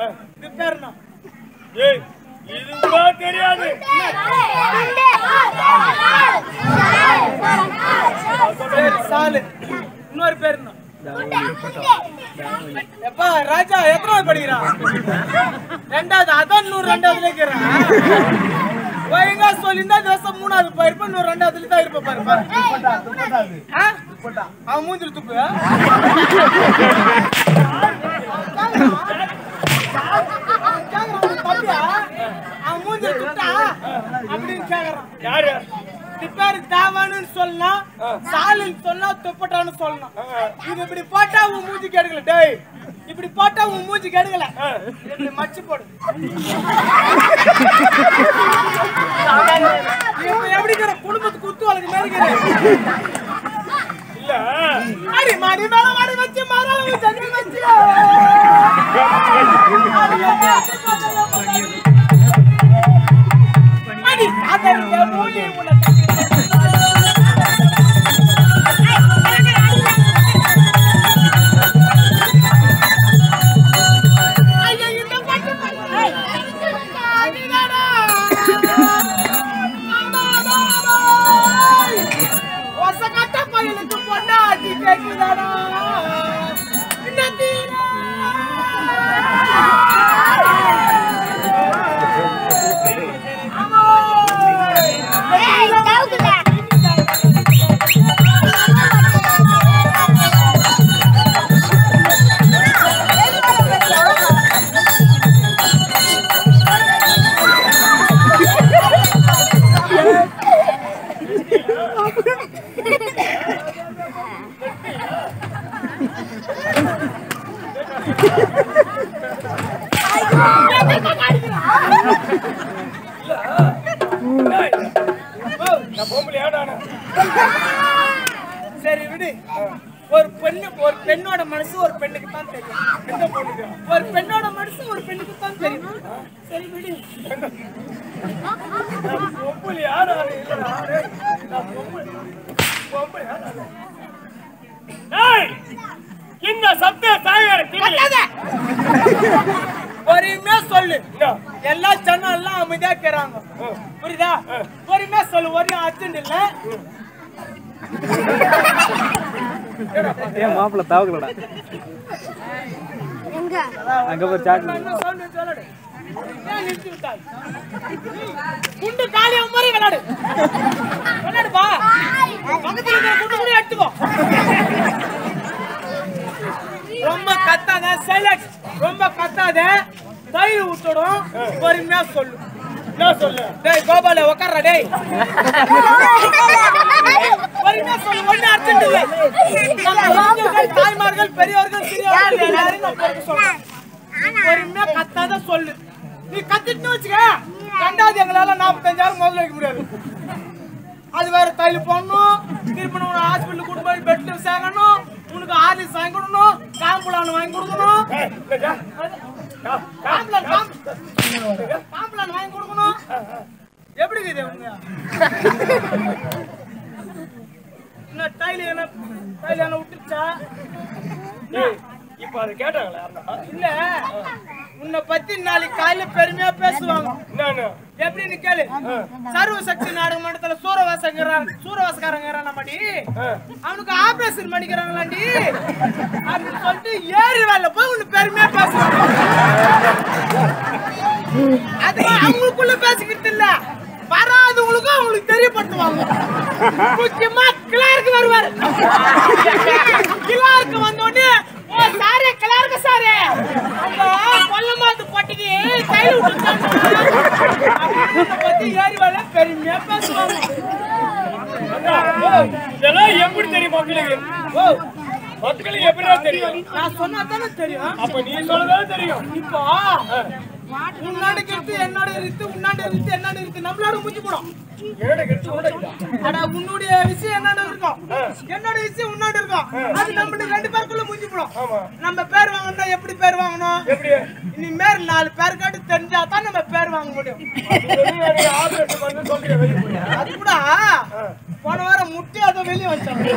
இது பேர் என்ன ஏய் இது கூட தெரியாது சரி சாலு இன்னொரு பேர் என்ன எப்பா ராஜா எத்தனாவது படிக்கிறான் ரெண்டாவது அதான் நூறு ரெண்டாவதுல இருக்கிறான் ஒழுங்கா சொல்லியிருந்தா இந்த வருஷம் மூணாவது போயிருப்பேன் நூறு ரெண்டாவதுல தான் இருப்ப பாரு பாரு ஆ? அவன் மூஞ்சில் துப்பு அவன் மூஞ்சில் துட்டா அப்படின்னு கேக்குறான் யாரு இது பேரு தாவான்னு சொல்லலாம் சாலின்னு சொல்லலாம் துப்பட்டான்னு சொல்லலாம் இது இப்படி போட்டா உன் மூஞ்சி கெடுக்கல டேய் இப்படி போட்டா உன் மூஞ்சி கெடுக்கல இப்படி மச்சு போடு இப்ப எப்படி இருக்கிற குடும்பத்துக்கு குத்து வழக்கு மாதிரி இருக்கிற? இல்ல அடி மாடி மேல மாடி வச்சு மரம் சங்கி வச்சு அடி அதற்கு மூலி உனக்கு ஐயா இந்த பாட்டு ஒசகட்ட பையனுக்கு பொண்டாட்டி கேக்குதாடா என்ன தீரா நான் பொம்பளை ஏடானே சரி விடு ஒரு பெண்ணு ஒரு பெண்ணோட மனசு ஒரு பெண்ணுக்கு தான் தெரியும் எந்த பொண்ணுக்கு ஒரு பெண்ணோட மனசு ஒரு பெண்ணுக்கு தான் தெரியும் சரி விடு நான் பொம்பளை யாரானே இல்லடா டேய். நான் பொம்பளை பொம்பளை யாரானே டேய் இந்த சப்த சாயர கத்தாத. பொறுமையா சொல்லு என்ன எல்லா ஜனம் எல்லாம் அமைதியா இருக்கிறாங்க புரியுதா பொறுமையா சொல்லு ஒரு அர்ஜென்ட் இல்ல ஏன் மாப்பிள்ள தாவக்கலடா அங்க போய் சாக்கு என்ன sound சொல்லு. ஏன் நிறுத்தி விட்டாய்? குண்டு காலியா மாதிரி விளையாடு விளையாடுப்பா பக்கத்துல இருக்கிற குண்டு கூட எடுத்துக்கோ ரொம்ப கத்தாத சைலண்ட் ரொம்ப கத்தாத தயிர் ஊத்தடும் பொறுமையா சொல்லு என்ன சொல்லு டேய் கோபால உட்கார்றா டேய் பொறுமையா சொல்லு ஒண்ணு அர்ஜென்ட் இல்ல நம்ம இளைஞர்கள், தாய்மார்கள் பெரியவர்கள் சிறியவர்கள் எல்லாரையும் நான் பொறுக்க சொல்றேன் பொறுமையா கத்தாத சொல்லு நீ கத்திட்டு வச்சுக்க ரெண்டாவது எங்களால நாற்பத்தஞ்சாயிரம் முதல்ல வைக்க முடியாது அது வேற தையல் போடணும் திருப்பி உன ஹாஸ்பிட்டல் கூட்டு போய் பெட்ல சேரணும் உனக்கு ஆர்லிஸ் வாங்கி கொடுக்கணும் காம்புலான் வாங்கி கொடுக்கணும் ஏய், இல்லடா. காம்புலான் காம்புலான் வாங்கி கொடுக்கணும் எப்படி இருக்குது உங்க என்ன டைல் என்ன டைல் என்ன விட்டுச்சா டேய், இப்ப அதை கேட்டாங்களே யாருன்னா? இல்ல உன்னை பத்தி நாளைக்கு காலையில பெருமையா பேசுவாங்க என்னன்னு எப்படின்னு கேளு சர்வ சக்தி நாடக மண்டலத்துல சூரவாசங்கிறான் சூரவாசக்காரங்கிறான் நம்மடி அவனுக்கு ஆபரேஷன் பண்ணிக்கிறாங்களாண்டி அப்படின்னு சொல்லிட்டு ஏறி வேலை போய் உன்னை பெருமையா பேசுவாங்க அது அவங்களுக்குள்ள பேசிக்கிட்டு இல்ல வராதவங்களுக்கும் அவங்களுக்கு தெரியப்படுத்துவாங்க முக்கியமா கிளாருக்கு வருவாரு கிளாருக்கு வந்த உடனே ஓ சாரே கிளாருக்கு சாரே அந்த கொல்லமாத்து பொட்டிக்கு கையில் விட்டுருக்காங்க அப்படின்னு பத்தி ஏறி வேலை பெருமையா பேசுவாங்க அண்ணா, இதெல்லாம் எப்படி தெரியும் மக்களுக்கு ஓ மக்களுக்கு எப்படிடா தெரியும் நான் சொன்னா தானே தெரியும் அப்ப நீ சொல்லதானே தெரியும் இப்போ உன்னாடு கெடுத்து என்னோட இருக்கு உன்னாடு இருக்கு என்னோட இருக்கு நம்மளோட முடிஞ்சு போடும் என்னடா கெடுத்து உனக்கு ஆனா உன்னுடைய விஷயம் என்னோட இருக்கும் என்னோட விஷயம் உன்னோட இருக்கும் அது நம்ம ரெண்டு பேருக்குள்ள முடிஞ்சு போடும் ஆமா நம்ம பேர் வாங்கணும்னா எப்படி பேர் வாங்கணும் எப்படி இனிமேல் நாலு பேர் காட்டு தெரிஞ்சா தான் நம்ம பேர் வாங்க முடியும் ஆபரேஷன் பண்ணு சொல்றீங்க வெளிய போய். அது கூட போன வாரம் முட்டி அதை வெளியே வச்சாங்க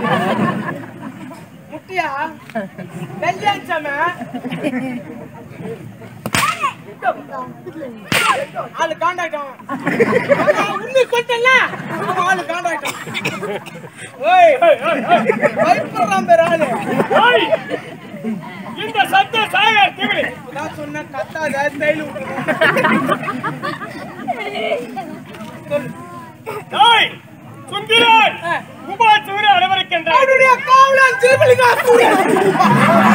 முட்டியா வெளியே வச்சாம ஆளு காண்டாக்ட் அவன் உண்மை சொல்லிட்டல அவன் ஆளு காண்டாக்ட் ஓய் ஏய், ஏய், ஏய். பயப்படுறான் பேர் ஆளு ஏய், இந்த சத்த சாயார் திமிழி நான் சொன்ன கத்தாத ஸ்டைல் விட்டுருவோம் சொல்லு ஏய், சுந்தரன் உபா சூரிய அனைவருக்கின்றார் அவனுடைய காவலன் திருமலிங்கா சூரியன்